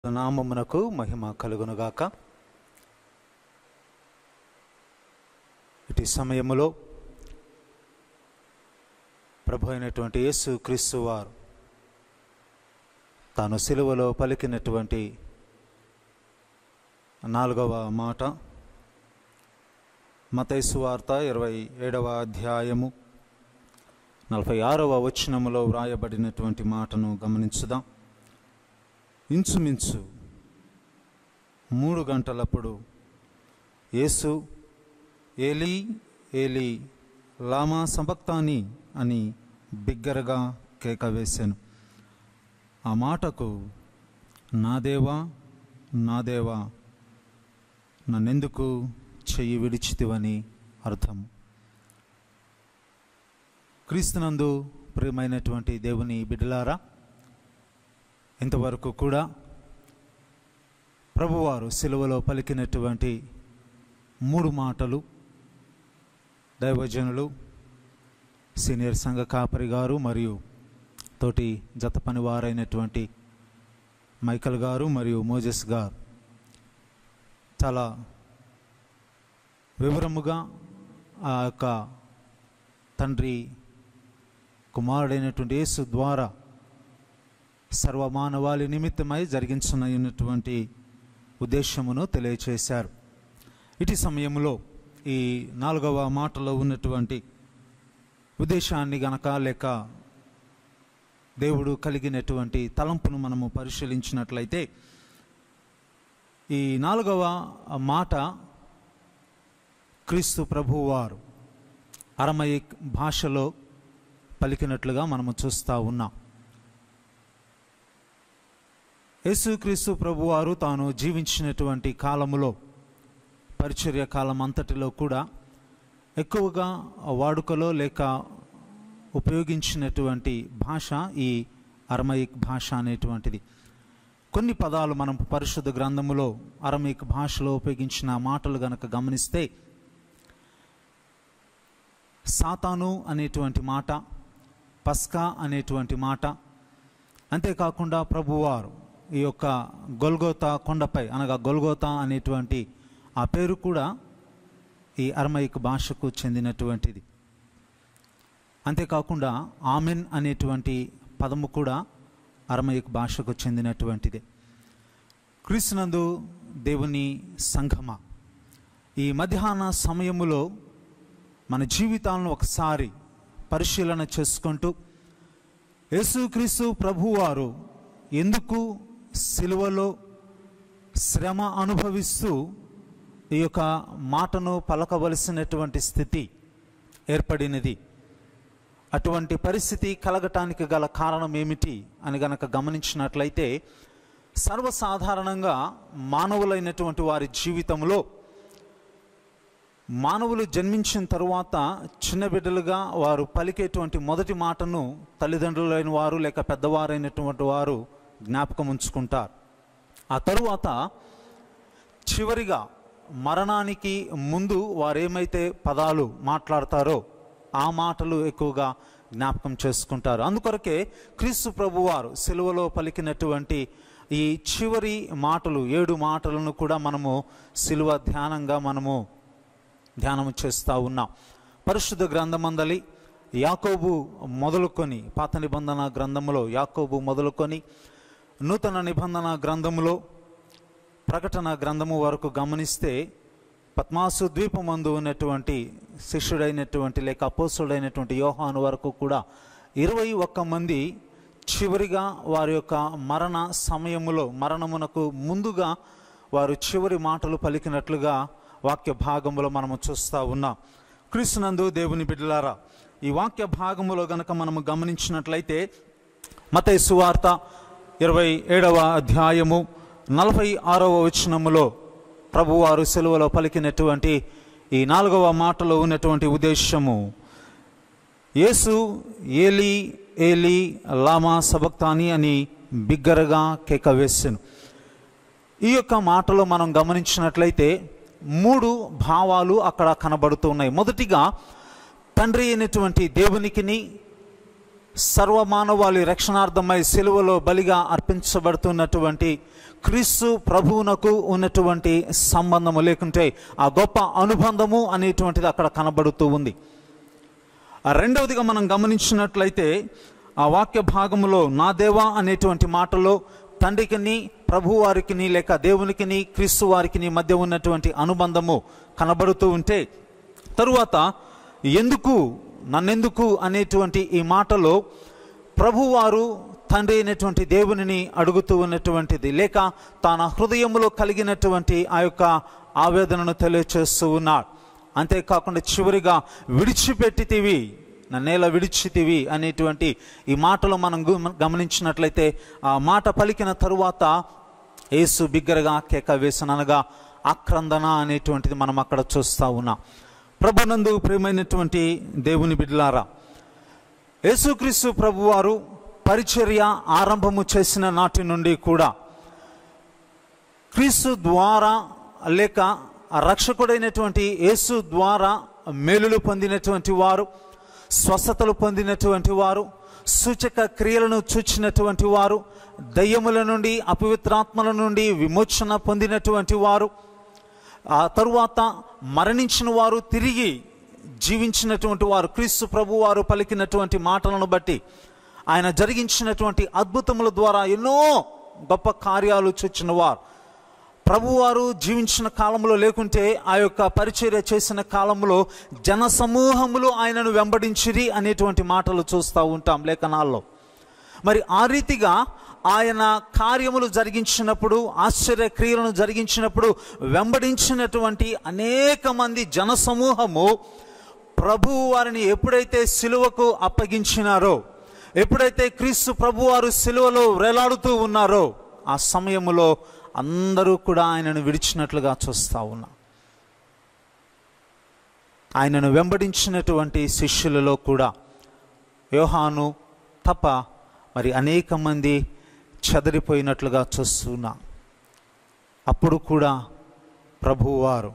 నామమునకు మహిమ కలుగునుగాక ఇటు సమయములో ప్రభు అయినటువంటి యేసు క్రీస్తు వారు తాను సిలువలో పలికినటువంటి నాలుగవ మాట మతైసు వార్త ఇరవై ఏడవ అధ్యాయము నలభై ఆరవ వచనములో వ్రాయబడినటువంటి మాటను గమనించుదాం ఇంచుమించు మూడు గంటలప్పుడు యేసు ఏలీ ఏలీ లామా సంభక్తాని అని బిగ్గరగా కేక వేశాను ఆ మాటకు నా దేవా నా దేవా నన్నెందుకు చెయ్యి విడిచితివని అర్థం క్రీస్తునందు ప్రియమైనటువంటి దేవుని బిడ్డలారా ఇంతవరకు కూడా ప్రభువారు సిలువలో పలికినటువంటి మూడు మాటలు దైవజనులు సీనియర్ సంఘ కాపరి గారు మరియు తోటి జత పనివారైనటువంటి మైకల్ గారు మరియు మోజెస్ గారు చాలా వివరముగా ఆ యొక్క తండ్రి కుమారుడైనటువంటి యేసు ద్వారా సర్వమానవాళి నిమిత్తమై జరిగించున్నటువంటి ఉద్దేశమును తెలియచేశారు ఇటు సమయంలో ఈ నాలుగవ మాటలో ఉన్నటువంటి ఉద్దేశాన్ని గనక లేక దేవుడు కలిగినటువంటి తలంపును మనము పరిశీలించినట్లయితే ఈ నాలుగవ మాట క్రీస్తు ప్రభువారు అరమయిక్ భాషలో పలికినట్లుగా మనము చూస్తూ ఉన్నాం యేసుక్రీస్తు ప్రభువారు తాను జీవించినటువంటి కాలములో పరిచర్య కాలం అంతటిలో కూడా ఎక్కువగా వాడుకలో లేక ఉపయోగించినటువంటి భాష ఈ అరమయిక్ భాష అనేటువంటిది కొన్ని పదాలు మనం పరిశుద్ధ గ్రంథములో అరమయిక్ భాషలో ఉపయోగించిన మాటలు గనక గమనిస్తే సాతాను అనేటువంటి మాట పస్కా అనేటువంటి మాట అంతేకాకుండా ప్రభువారు ఈ యొక్క గొల్గోతా కొండపై అనగా గొల్గోతా అనేటువంటి ఆ పేరు కూడా ఈ అరమైక్ భాషకు చెందినటువంటిది అంతేకాకుండా ఆమెన్ అనేటువంటి పదము కూడా అరమైక్ భాషకు చెందినటువంటిదే క్రీస్తునందు దేవుని సంఘమ ఈ మధ్యాహ్న సమయములో మన జీవితాలను ఒకసారి పరిశీలన చేసుకుంటూ యేసుక్రీస్తు ప్రభువారు ఎందుకు సిలువలో శ్రమ అనుభవిస్తూ ఈ యొక్క మాటను పలకవలసినటువంటి స్థితి ఏర్పడినది అటువంటి పరిస్థితి కలగటానికి గల కారణం ఏమిటి అని గనక గమనించినట్లయితే సర్వసాధారణంగా మానవులైనటువంటి వారి జీవితంలో మానవులు జన్మించిన తరువాత చిన్న బిడ్డలుగా వారు పలికేటువంటి మొదటి మాటను తల్లిదండ్రులైన వారు లేక పెద్దవారైనటువంటి వారు జ్ఞాపకం ఉంచుకుంటారు ఆ తరువాత చివరిగా మరణానికి ముందు వారేమైతే పదాలు మాట్లాడతారో ఆ మాటలు ఎక్కువగా జ్ఞాపకం చేసుకుంటారు అందుకొరకే క్రీస్తు ప్రభువారు సిలువలో పలికినటువంటి ఈ చివరి మాటలు ఏడు మాటలను కూడా మనము సిలువ ధ్యానంగా మనము ధ్యానం చేస్తూ ఉన్నాం పరిశుద్ధ గ్రంథమందలి యాకోబు మొదలుకొని పాత నిబంధన గ్రంథములో యాకోబు మొదలుకొని నూతన నిబంధన గ్రంథములో ప్రకటన గ్రంథము వరకు గమనిస్తే పద్మాసు ద్వీపమందు ఉన్నటువంటి శిష్యుడైనటువంటి లేక అపోసుడైనటువంటి యోహాను వరకు కూడా ఇరవై ఒక్క మంది చివరిగా వారి యొక్క మరణ సమయములో మరణమునకు ముందుగా వారు చివరి మాటలు పలికినట్లుగా వాక్య భాగములో మనము చూస్తూ ఉన్నాం క్రీస్తునందు దేవుని బిడ్డలారా ఈ వాక్య భాగములో గనక మనము గమనించినట్లయితే మత సువార్త ఇరవై ఏడవ అధ్యాయము నలభై ఆరవ వచనములో ప్రభువారు సెలవులో పలికినటువంటి ఈ నాలుగవ మాటలో ఉన్నటువంటి ఉద్దేశము యేసు ఏలి ఏలి లామా సబక్తాని అని బిగ్గరగా కేక వేసాను ఈ యొక్క మాటలో మనం గమనించినట్లయితే మూడు భావాలు అక్కడ కనబడుతున్నాయి మొదటిగా తండ్రి అయినటువంటి దేవునికిని సర్వమానవాళి రక్షణార్థమై సెలువలో బలిగా అర్పించబడుతున్నటువంటి క్రీస్తు ప్రభువునకు ఉన్నటువంటి సంబంధము లేకుంటే ఆ గొప్ప అనుబంధము అనేటువంటిది అక్కడ కనబడుతూ ఉంది ఆ రెండవదిగా మనం గమనించినట్లయితే ఆ వాక్య భాగములో నా దేవా అనేటువంటి మాటలో తండ్రికిని ప్రభువారికిని లేక దేవునికిని క్రీస్తు వారికిని మధ్య ఉన్నటువంటి అనుబంధము కనబడుతూ ఉంటే తరువాత ఎందుకు నన్నెందుకు అనేటువంటి ఈ మాటలో ప్రభువారు తండ్రి అయినటువంటి దేవునిని అడుగుతూ ఉన్నటువంటిది లేక తన హృదయములో కలిగినటువంటి ఆ యొక్క ఆవేదనను తెలియచేస్తూ ఉన్నాడు అంతేకాకుండా చివరిగా విడిచిపెట్టితివి నన్నేలా విడిచితివి అనేటువంటి ఈ మాటలో మనం గు- గమనించినట్లయితే ఆ మాట పలికిన తరువాత యేసు బిగ్గరగా కేక వేసననగా ఆక్రందన అనేటువంటిది మనం అక్కడ చూస్తూ ఉన్నాం ప్రభునందు ప్రియమైనటువంటి దేవుని బిడ్డలారా యేసుక్రీస్తు ప్రభువారు పరిచర్య ఆరంభము చేసిన నాటి నుండి కూడా క్రీస్తు ద్వారా లేక ఆ రక్షకుడైనటువంటి యేసు ద్వారా మేలులు పొందినటువంటి వారు స్వస్థతలు పొందినటువంటి వారు సూచక క్రియలను చూచినటువంటి వారు దయ్యముల నుండి అపవిత్రాత్మల నుండి విమోచన పొందినటువంటి వారు ఆ తరువాత మరణించిన వారు తిరిగి జీవించినటువంటి వారు క్రీస్తు ప్రభు వారు పలికినటువంటి మాటలను బట్టి ఆయన జరిగించినటువంటి అద్భుతముల ద్వారా ఎన్నో గొప్ప కార్యాలు చూచిన వారు ప్రభువారు జీవించిన కాలంలో లేకుంటే ఆ యొక్క పరిచర్య చేసిన కాలంలో జన సమూహములు ఆయనను వెంబడించిరి అనేటువంటి మాటలు చూస్తూ ఉంటాం లేఖనాల్లో మరి ఆ రీతిగా ఆయన కార్యములు జరిగించినప్పుడు ఆశ్చర్య క్రియలను జరిగించినప్పుడు వెంబడించినటువంటి అనేక మంది జన సమూహము ప్రభువు వారిని ఎప్పుడైతే సిలువకు అప్పగించినారో ఎప్పుడైతే క్రీస్తు ప్రభువారు సిలువలో వేలాడుతూ ఉన్నారో ఆ సమయములో అందరూ కూడా ఆయనను విడిచినట్లుగా చూస్తూ ఉన్నాం ఆయనను వెంబడించినటువంటి శిష్యులలో కూడా యోహాను తప్ప మరి అనేక మంది చెదరిపోయినట్లుగా చూస్తున్నా అప్పుడు కూడా ప్రభువారు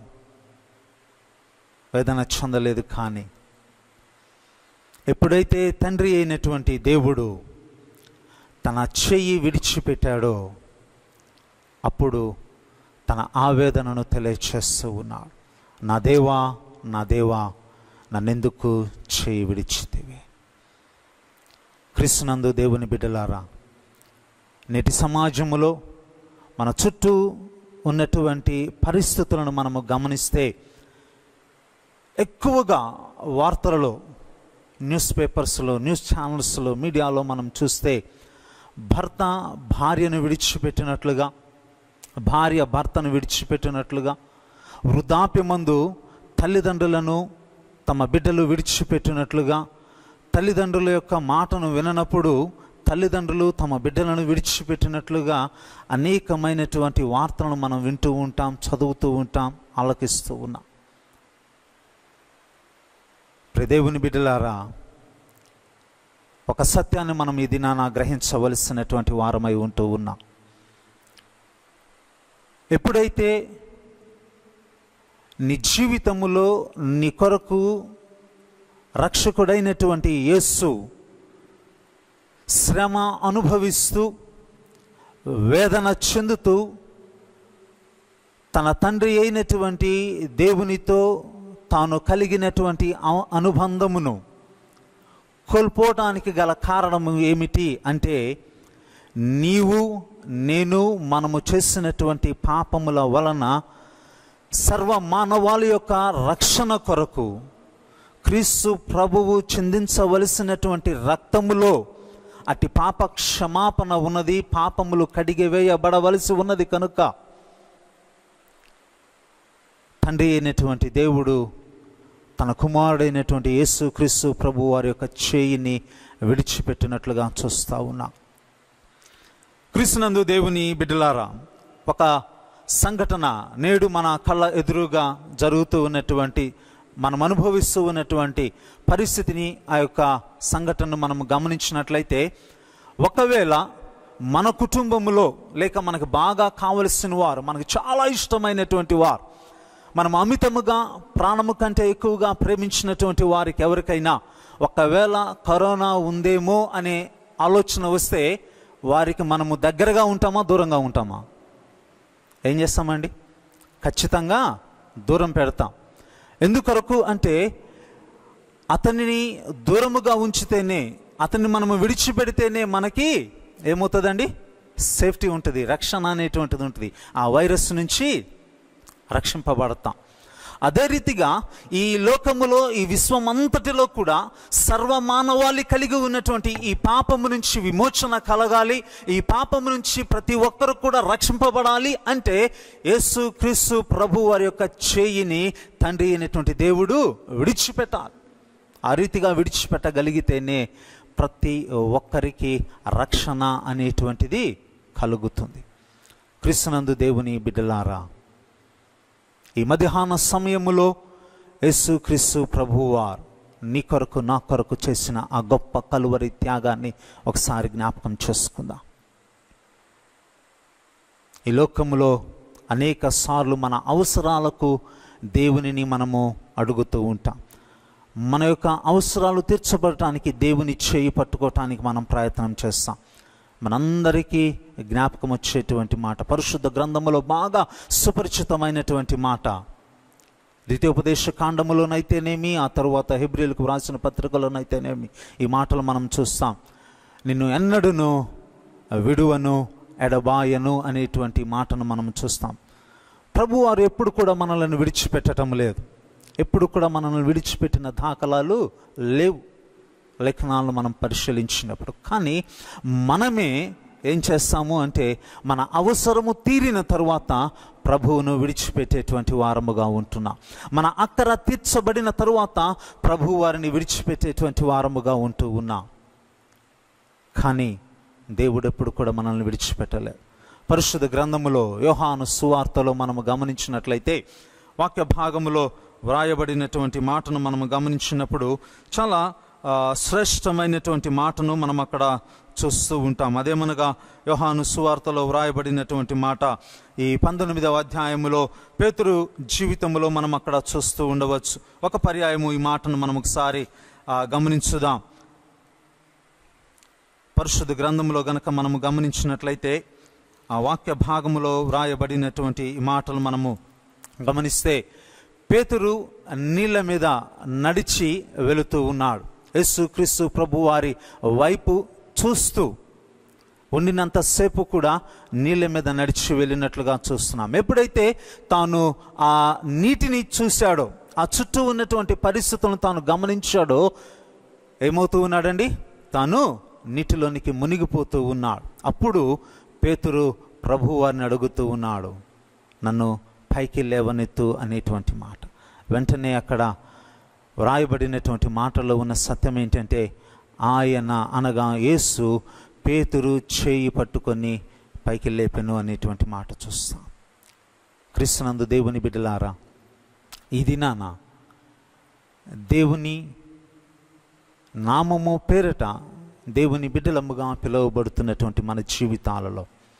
వేదన చెందలేదు కానీ ఎప్పుడైతే తండ్రి అయినటువంటి దేవుడు తన చెయ్యి విడిచిపెట్టాడో అప్పుడు తన ఆవేదనను తెలియచేస్తూ ఉన్నాడు నా దేవా నా దేవా నన్నెందుకు చేయి విడిచితివి క్రిస్తునందు దేవుని బిడ్డలారా నేటి సమాజములో మన చుట్టూ ఉన్నటువంటి పరిస్థితులను మనము గమనిస్తే ఎక్కువగా వార్తలలో న్యూస్ పేపర్స్లో న్యూస్ ఛానల్స్లో మీడియాలో మనం చూస్తే భర్త భార్యను విడిచిపెట్టినట్లుగా భార్య భర్తను విడిచిపెట్టినట్లుగా వృద్ధాప్యమందు తల్లిదండ్రులను తమ బిడ్డలు విడిచిపెట్టినట్లుగా తల్లిదండ్రుల యొక్క మాటను విననప్పుడు తల్లిదండ్రులు తమ బిడ్డలను విడిచిపెట్టినట్లుగా అనేకమైనటువంటి వార్తలను మనం వింటూ ఉంటాం చదువుతూ ఉంటాం ఆలకిస్తూ ఉన్నాం ప్రదేవుని బిడ్డలారా ఒక సత్యాన్ని మనం ఈ దినాన గ్రహించవలసినటువంటి వారమై ఉంటూ ఉన్నాం ఎప్పుడైతే నీ జీవితములో నీ కొరకు రక్షకుడైనటువంటి యేస్సు శ్రమ అనుభవిస్తూ వేదన చెందుతూ తన తండ్రి అయినటువంటి దేవునితో తాను కలిగినటువంటి అ- అనుబంధమును కోల్పోవటానికి గల కారణము ఏమిటి అంటే నీవు నేను మనము చేసినటువంటి పాపముల వలన సర్వ మానవాళి యొక్క రక్షణ కొరకు క్రీస్తు ప్రభువు చిందించవలసినటువంటి రక్తములో అట్టి పాప క్షమాపణ ఉన్నది పాపములు కడిగివేయబడవలసి ఉన్నది కనుక తండ్రి అయినటువంటి దేవుడు తన కుమారుడైనటువంటి యేసు క్రీస్తు ప్రభు వారి యొక్క చేయిని విడిచిపెట్టినట్లుగా చూస్తూ ఉన్నాం క్రీస్తునందు దేవుని బిడ్డలారా ఒక సంఘటన నేడు మన కళ్ళ ఎదురుగా జరుగుతూ ఉన్నటువంటి మనం అనుభవిస్తూ ఉన్నటువంటి పరిస్థితిని ఆ యొక్క సంఘటనను మనం గమనించినట్లయితే ఒకవేళ మన కుటుంబములో లేక మనకు బాగా కావలసిన వారు మనకు చాలా ఇష్టమైనటువంటి వారు మనం అమితముగా ప్రాణము కంటే ఎక్కువగా ప్రేమించినటువంటి వారికి ఎవరికైనా ఒకవేళ కరోనా ఉందేమో అనే ఆలోచన వస్తే వారికి మనము దగ్గరగా ఉంటామా దూరంగా ఉంటామా ఏం చేస్తామండి ఖచ్చితంగా దూరం పెడతాం ఎందుకొరకు అంటే అతనిని దూరముగా ఉంచితేనే అతన్ని మనము విడిచిపెడితేనే మనకి ఏమవుతుందండి సేఫ్టీ ఉంటుంది రక్షణ అనేటువంటిది ఉంటుంది ఆ వైరస్ నుంచి రక్షింపబడతాం అదే రీతిగా ఈ లోకములో ఈ విశ్వం అంతటిలో కూడా సర్వమానవాళి కలిగి ఉన్నటువంటి ఈ పాపము నుంచి విమోచన కలగాలి ఈ పాపము నుంచి ప్రతి ఒక్కరు కూడా రక్షింపబడాలి అంటే యేసు క్రీస్తు ప్రభు వారి యొక్క చేయిని తండ్రి అయినటువంటి దేవుడు విడిచిపెట్టాలి ఆ రీతిగా విడిచిపెట్టగలిగితేనే ప్రతి ఒక్కరికి రక్షణ అనేటువంటిది కలుగుతుంది క్రీస్తునందు దేవుని బిడ్డలారా ఈ మధ్యాహ్న సమయములో యేసు క్రీస్తు ప్రభువారు నీ కొరకు నా కొరకు చేసిన ఆ గొప్ప కలువరి త్యాగాన్ని ఒకసారి జ్ఞాపకం చేసుకుందాం ఈ లోకములో అనేక సార్లు మన అవసరాలకు దేవునిని మనము అడుగుతూ ఉంటాం మన యొక్క అవసరాలు తీర్చబడటానికి దేవుని చేయి పట్టుకోవటానికి మనం ప్రయత్నం చేస్తాం మనందరికీ జ్ఞాపకం వచ్చేటువంటి మాట పరిశుద్ధ గ్రంథములో బాగా సుపరిచితమైనటువంటి మాట ద్వితీయోపదేశ కాండములోనైతేనేమి ఆ తరువాత హెబ్రిల్కు వ్రాసిన పత్రికలోనైతేనేమి ఈ మాటలు మనం చూస్తాం నిన్ను ఎన్నడును విడువను ఎడబాయను అనేటువంటి మాటను మనం చూస్తాం ప్రభు వారు ఎప్పుడు కూడా మనల్ని విడిచిపెట్టడం లేదు ఎప్పుడు కూడా మనల్ని విడిచిపెట్టిన దాఖలాలు లేవు లేఖనాలను మనం పరిశీలించినప్పుడు కానీ మనమే ఏం చేస్తాము అంటే మన అవసరము తీరిన తరువాత ప్రభువును విడిచిపెట్టేటువంటి వారముగా ఉంటున్నాం మన అక్కర తీర్చబడిన తరువాత ప్రభు వారిని విడిచిపెట్టేటువంటి వారముగా ఉంటూ ఉన్నాం కానీ దేవుడు ఎప్పుడు కూడా మనల్ని విడిచిపెట్టలేదు పరిశుద్ధ గ్రంథములో యోహాను సువార్తలో మనము గమనించినట్లయితే వాక్య భాగములో వ్రాయబడినటువంటి మాటను మనము గమనించినప్పుడు చాలా ఆ, శ్రేష్టమైనటువంటి మాటను మనం అక్కడ చూస్తూ ఉంటాం అదేమనగా యోహాను సువార్తలో వ్రాయబడినటువంటి మాట ఈ పంతొమ్మిదవ అధ్యాయములో పేతురు జీవితంలో మనం అక్కడ చూస్తూ ఉండవచ్చు ఒక పర్యాయము ఈ మాటను మనం ఒకసారి ఆ, గమనించుదాం పరిశుద్ధ గ్రంథంలో గనక మనము గమనించినట్లయితే ఆ వాక్య భాగములో వ్రాయబడినటువంటి ఈ మాటలు మనము గమనిస్తే పేతురు నీళ్ళ మీద నడిచి వెళుతూ ఉన్నాడు యేసు క్రీస్తు ప్రభు వారి వైపు చూస్తూ ఉండినంతసేపు కూడా నీళ్ళ మీద నడిచి వెళ్ళినట్లుగా చూస్తున్నాం ఎప్పుడైతే తాను ఆ నీటిని చూశాడో ఆ చుట్టూ ఉన్నటువంటి పరిస్థితులను తాను గమనించాడో ఏమవుతూ ఉన్నాడండి తాను నీటిలోనికి మునిగిపోతూ ఉన్నాడు అప్పుడు పేతురు ప్రభు వారిని అడుగుతూ ఉన్నాడు నన్ను పైకి లేవనెత్తు అనేటువంటి మాట వెంటనే అక్కడ వ్రాయబడినటువంటి మాటలో ఉన్న సత్యం ఏంటంటే ఆయన అనగా యేసు పేతురు చేయి పట్టుకొని పైకి లేపెను అనేటువంటి మాట చూస్తాం క్రీస్తునందు దేవుని బిడ్డలారా ఈ దినాన దేవుని నామము పేరట దేవుని బిడ్డలముగా పిలువబడుతున్నటువంటి మన జీవితాలలో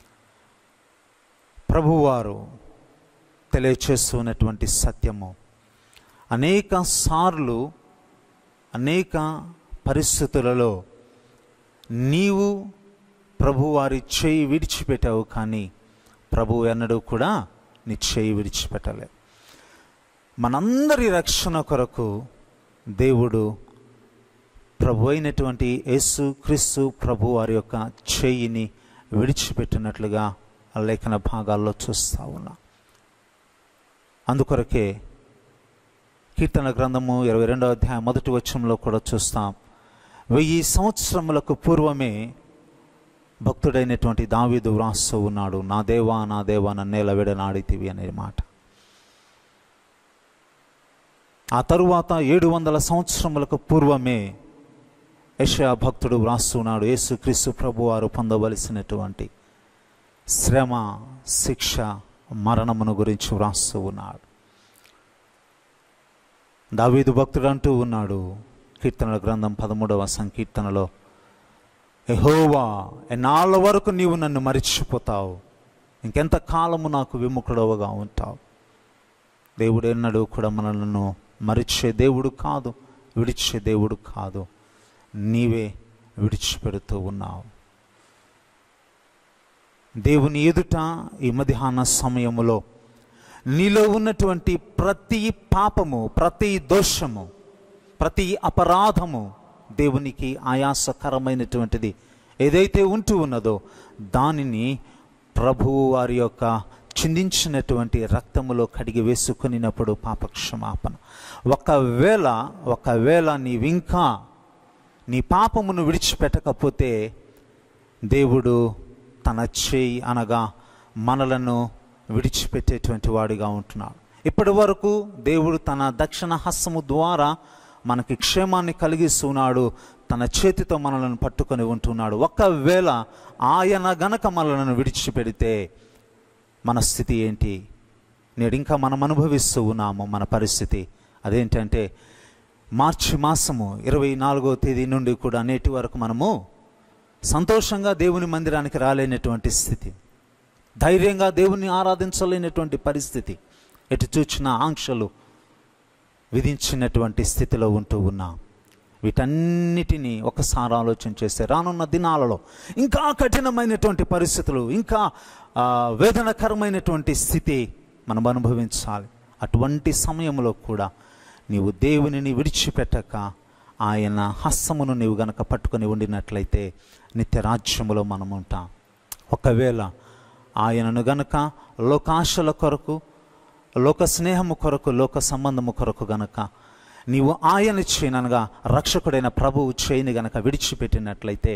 ప్రభువారు తెలియచేస్తున్నటువంటి సత్యము అనేక సార్లు అనేక పరిస్థితులలో నీవు ప్రభువారి చేయి విడిచిపెట్టావు కానీ ప్రభు ఎన్నడూ కూడా నీ చేయి విడిచిపెట్టలేదు మనందరి రక్షణ కొరకు దేవుడు ప్రభు అయినటువంటి యేసు క్రీస్తు ప్రభు వారి యొక్క చేయిని విడిచిపెట్టినట్లుగా ఆ లేఖన భాగాల్లో చూస్తూ ఉన్నా అందుకొరకే కీర్తన గ్రంథము ఇరవై రెండవ అధ్యాయం మొదటి వచనంలో కూడా చూస్తాం వెయ్యి సంవత్సరములకు పూర్వమే భక్తుడైనటువంటి దావీదు వ్రాస్తూ ఉన్నాడు నా దేవా నా దేవా నన్నేల విడనాడితివి అనే మాట ఆ తరువాత ఏడు వందల సంవత్సరములకు పూర్వమే యెషయా భక్తుడు వ్రాస్తున్నాడు యేసుక్రీస్తు ప్రభు వారు పొందవలసినటువంటి శ్రమ శిక్ష మరణమును గురించి వ్రాస్తూ ఉన్నాడు దావీదు భక్తుడు అంటూ ఉన్నాడు కీర్తనల గ్రంథం పదమూడవ సంకీర్తనలో ఎహోవా ఎన్నాళ్ళ వరకు నీవు నన్ను మరిచిపోతావు ఇంకెంత కాలము నాకు విముఖుడవగా ఉంటావు దేవుడు ఎన్నడూ కూడా మనలను మరిచే దేవుడు కాదు విడిచే దేవుడు కాదు నీవే విడిచిపెడుతూ ఉన్నావు దేవుని ఎదుట ఈ మధ్యాహ్న సమయములో నీలో ఉన్నటువంటి ప్రతి పాపము ప్రతి దోషము ప్రతి అపరాధము దేవునికి ఆయాసకరమైనటువంటిది ఏదైతే ఉంటూ ఉన్నదో దానిని ప్రభువు వారి యొక్క చిందించినటువంటి రక్తములో కడిగి వేసుకునినప్పుడు పాపక్షమాపణ ఒకవేళ ఒకవేళ నీవింకా నీ పాపమును విడిచిపెట్టకపోతే దేవుడు తన చేయి అనగా మనలను విడిచిపెట్టేటువంటి వాడిగా ఉంటున్నాడు ఇప్పటి వరకు దేవుడు తన దక్షిణ హస్తము ద్వారా మనకి క్షేమాన్ని కలిగిస్తున్నాడు తన చేతితో మనలను పట్టుకొని ఉంటున్నాడు ఒకవేళ ఆయన గనక మనలను విడిచిపెడితే మన స్థితి ఏంటి నేడు ఇంకా మనం అనుభవిస్తూ ఉన్నాము మన పరిస్థితి అదేంటంటే మార్చి మాసము ఇరవై నాలుగో తేదీ నుండి కూడా నేటి వరకు మనము సంతోషంగా దేవుని మందిరానికి రాలేనటువంటి స్థితి ధైర్యంగా దేవుని ఆరాధించలేనటువంటి పరిస్థితి ఎటు చూచిన ఆంక్షలు విధించినటువంటి స్థితిలో ఉంటూ ఉన్నాం వీటన్నిటినీ ఒకసారి ఆలోచన చేస్తే రానున్న దినాలలో ఇంకా కఠినమైనటువంటి పరిస్థితులు ఇంకా ఆ, వేదనకరమైనటువంటి స్థితి మనం అనుభవించాలి అటువంటి సమయంలో కూడా నీవు దేవునిని విడిచిపెట్టక ఆయన హస్తమును నీవు గనక పట్టుకొని ఉండినట్లయితే నిత్య రాజ్యములో మనం ఉంటాం ఒకవేళ ఆయనను గనక లోకాశల కొరకు లోక స్నేహము కొరకు లోక సంబంధము కొరకు గనక నీవు ఆయన చేయనగా రక్షకుడైన ప్రభువు చేయని గనక విడిచిపెట్టినట్లయితే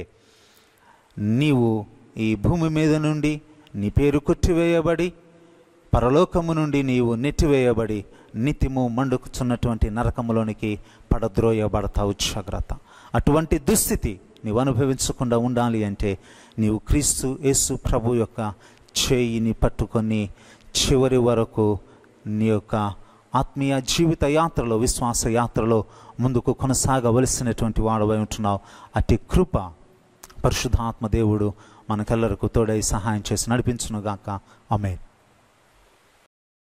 నీవు ఈ భూమి మీద నుండి నీ పేరు కొట్టివేయబడి పరలోకము నుండి నీవు నెట్టివేయబడి నిత్యము మండుకుచున్నటువంటి నరకములోనికి పడద్రోయబడతావు జాగ్రత్త అటువంటి దుస్థితి నీవు అనుభవించకుండా ఉండాలి అంటే నీవు క్రీస్తు యేసు ప్రభు యొక్క చేయిని పట్టుకొని చివరి వరకు నీ యొక్క ఆత్మీయ జీవిత యాత్రలో విశ్వాస యాత్రలో ముందుకు కొనసాగవలసినటువంటి వాడవై ఉంటున్నావు అట్టి కృప పరిశుద్ధాత్మ దేవుడు మనకెల్లరకు తోడై సహాయం చేసి నడిపించునుగాక ఆమె